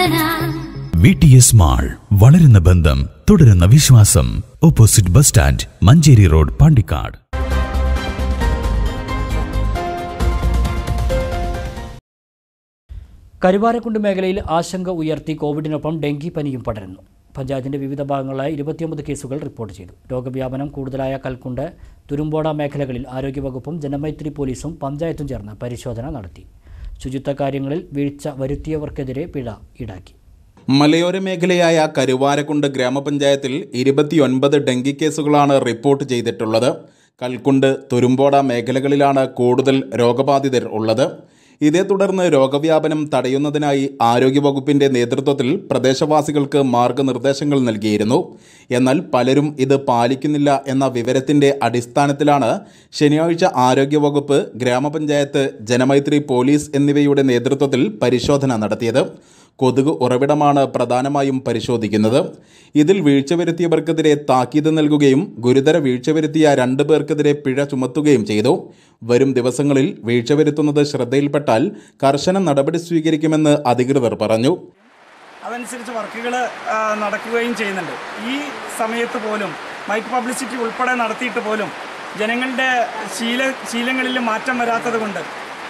പരിശോധന V T S mall വളരുന്ന ബന്ധം തുടരുന്ന വിശ്വാസം opposite bus stand Manjeri road Pandikkad Karuvarakundu മേഖലയിൽ ആശങ്ക ഉയർത്തി കോവിഡിനൊപ്പം ഡെങ്കിപ്പനിയും പടരുന്നു പഞ്ചായത്തിന്റെ വിവിധ ഭാഗങ്ങളിലായി ഇരുപത്തിയൊമ്പത് കേസുകൾ റിപ്പോർട്ട് ചെയ്തു രോഗവ്യാപനം കൂടുതലായ കൽക്കുണ്ട് തുരുമ്പോട മേഖലകളിൽ ആരോഗ്യവകുപ്പും ജനമൈത്രി പോലീസും പഞ്ചായത്തും ചേർന്ന് പരിശോധന നടത്തി ശുചിത്വ കാര്യങ്ങളിൽ വീഴ്ച വരുത്തിയവർക്കെതിരെ പിഴ ഈടാക്കി മലയോര മേഖലയായ കരുവാരക്കുണ്ട് ഗ്രാമപഞ്ചായത്തിൽ ഇരുപത്തിയൊൻപത് ഡെങ്കി കേസുകളാണ് റിപ്പോർട്ട് ചെയ്തിട്ടുള്ളത് കൽക്കുണ്ട് തുരുമ്പോട മേഖലകളിലാണ് കൂടുതൽ രോഗബാധിതർ ഉള്ളത് ഇതേ തുടർന്ന് രോഗവ്യാപനം തടയുന്നതിനായി ആരോഗ്യവകുപ്പിന്റെ നേതൃത്വത്തിൽ പ്രദേശവാസികൾക്ക് മാർഗനിർദ്ദേശങ്ങൾ നൽകിയിരുന്നു എന്നാൽ പലരും ഇത് പാലിക്കുന്നില്ല എന്ന വിവരത്തിന്റെ അടിസ്ഥാനത്തിലാണ് ശനിയാഴ്ച ആരോഗ്യവകുപ്പ് ഗ്രാമപഞ്ചായത്ത് ജനമൈത്രി പോലീസ് എന്നിവയുടെ നേതൃത്വത്തിൽ പരിശോധന നടത്തിയത് കൊതുക് ഉറവിടമാണ് പ്രധാനമായും പരിശോധിക്കുന്നത് ഇതിൽ വീഴ്ച വരുത്തിയവർക്കെതിരെ താക്കീത് നൽകുകയും ഗുരുതര വീഴ്ച വരുത്തിയ രണ്ട് പേർക്കെതിരെ പിഴ ചുമത്തുകയും ചെയ്തു വരും ദിവസങ്ങളിൽ വീഴ്ച വരുത്തുന്നത് ശ്രദ്ധയിൽപ്പെട്ടാൽ കർശന നടപടി സ്വീകരിക്കുമെന്ന് അധികൃതർ പറഞ്ഞു അതനുസരിച്ച് വർക്കുകൾ നടക്കുകയും ചെയ്യുന്നുണ്ട് ഈ സമയത്ത് പോലും മൈക്ക് പബ്ലിസിറ്റി ഉൾപ്പെടെ നടത്തിയിട്ട് പോലും ജനങ്ങളുടെ ശീല ശീലങ്ങളിൽ മാറ്റം വരാത്തത് കൊണ്ട്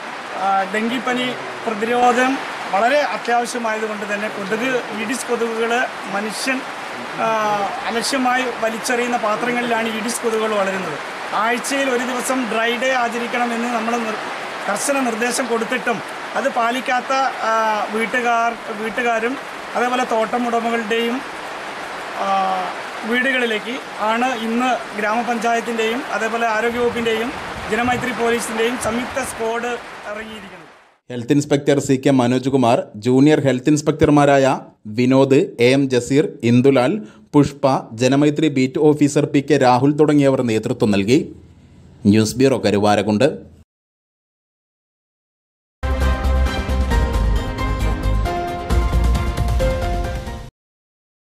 ആ, ഡെങ്കിപ്പനി പ്രതിരോധം വളരെ അത്യാവശ്യമായതുകൊണ്ട് തന്നെ കൊതുക് ഈഡിസ് കൊതുകുകൾ മനുഷ്യൻ ആ, അലക്ഷ്യമായി വലിച്ചെറിയുന്ന പാത്രങ്ങളിലാണ് ഈഡിസ് കൊതുകുകൾ വളരുന്നത് ആഴ്ചയിൽ ഒരു ദിവസം ഡ്രൈ ഡേ ആചരിക്കണമെന്ന് നമ്മൾ നിർ- കർശന നിർദ്ദേശം കൊടുത്തിട്ടും അത് പാലിക്കാത്ത ആ, വീട്ടുകാർ വീട്ടുകാരും അതേപോലെ തോട്ടം ഉടമകളുടെയും ആ, വീടുകളിലേക്ക് ആണ് ഇന്ന് ഗ്രാമപഞ്ചായത്തിൻ്റെയും അതേപോലെ ആരോഗ്യവകുപ്പിൻ്റെയും ജനമൈത്രി പോലീസിൻ്റെയും സംയുക്ത സ്ക്വാഡ് ഇറങ്ങിയിരിക്കുന്നത് health inspector C K Manoj Kumar junior health ഇൻസ്പെക്ടർമാരായ Vinod A M Jaseer Indulal Pushpa Janamaithri beat officer P K Rahul തുടങ്ങിയവർ നേതൃത്വം നൽകി ന്യൂസ് ബ്യൂറോ കരുവാരകുണ്ട്